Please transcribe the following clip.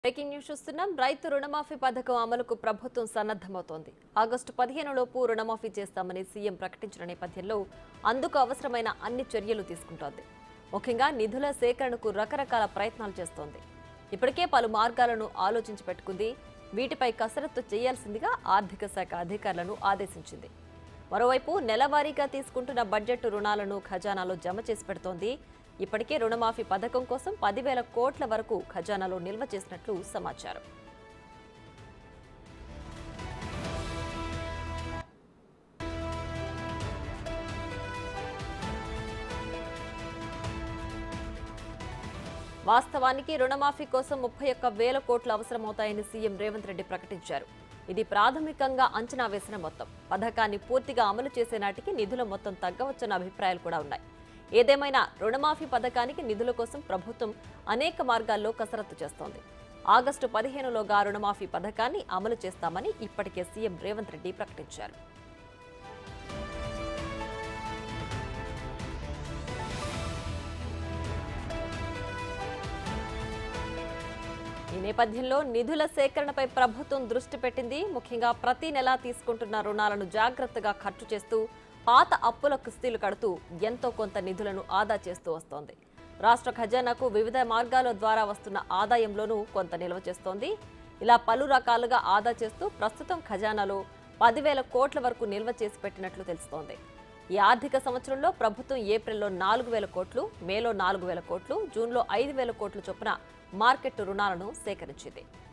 breaking news చూస్తున్నాం రైతు రుణమాఫీ పథకం అమలుకు ప్రభుత్వం సన్నద్ధమవుతోంది ఆగస్టు పదిహేనులోపు రుణమాఫీ చేస్తామని సీఎం ప్రకటించిన నేపథ్యంలో అందుకు అవసరమైన అన్ని చర్యలు తీసుకుంటోంది ముఖ్యంగా నిధుల సేకరణకు రకరకాల ప్రయత్నాలు చేస్తోంది ఇప్పటికే పలు మార్గాలను ఆలోచించి పెట్టుకుంది వీటిపై కసరత్తు చేయాల్సిందిగా ఆర్థిక శాఖ అధికారులను ఆదేశించింది మరోవైపు నెలవారీగా తీసుకుంటున్న బడ్జెట్ రుణాలను ఖజానాలో జమ చేసి పెడుతోంది ఇప్పటికే రుణమాఫీ పథకం కోసం పదివేల కోట్ల వరకు ఖజానాలో నిల్వ చేసినట్లు సమాచారం వాస్తవానికి రుణమాఫీ కోసం ముప్పై ఒక్క వేల కోట్లు అవసరమవుతాయని సీఎం రేవంత్ రెడ్డి ప్రకటించారు ఇది ప్రాథమికంగా అంచనా వేసిన మొత్తం పథకాన్ని పూర్తిగా అమలు చేసే నాటికి నిధుల మొత్తం తగ్గవచ్చన్న అభిప్రాయాలు కూడా ఉన్నాయి ఏదేమైనా రుణమాఫీ పథకానికి నిధుల కోసం ప్రభుత్వం అనేక మార్గాల్లో కసరత్తు చేస్తోంది ఆగస్టు పదిహేనులోగా రుణమాఫీ పథకాన్ని అమలు చేస్తామని ఇప్పటికే సీఎం రేవంత్ రెడ్డి ప్రకటించారు ఈ నేపథ్యంలో నిధుల సేకరణపై ప్రభుత్వం దృష్టి పెట్టింది ముఖ్యంగా ప్రతి నెలా తీసుకుంటున్న రుణాలను జాగ్రత్తగా ఖర్చు చేస్తూ పాత అప్పుల కుస్తీలు కడుతూ ఎంతో కొంత నిధులను ఆదా చేస్తూ వస్తోంది రాష్ట్ర ఖజానాకు వివిధ మార్గాల ద్వారా వస్తున్న ఆదాయంలోనూ కొంత నిల్వ చేస్తోంది ఇలా పలు రకాలుగా ఆదా చేస్తూ ప్రస్తుతం ఖజానాలో పదివేల కోట్ల వరకు నిల్వ చేసి పెట్టినట్లు తెలుస్తోంది ఈ ఆర్థిక సంవత్సరంలో ప్రభుత్వం ఏప్రిల్లో నాలుగు వేల కోట్లు మేలో నాలుగు వేల కోట్లు జూన్లో ఐదు వేల కోట్ల చొప్పున మార్కెట్ రుణాలను సేకరించింది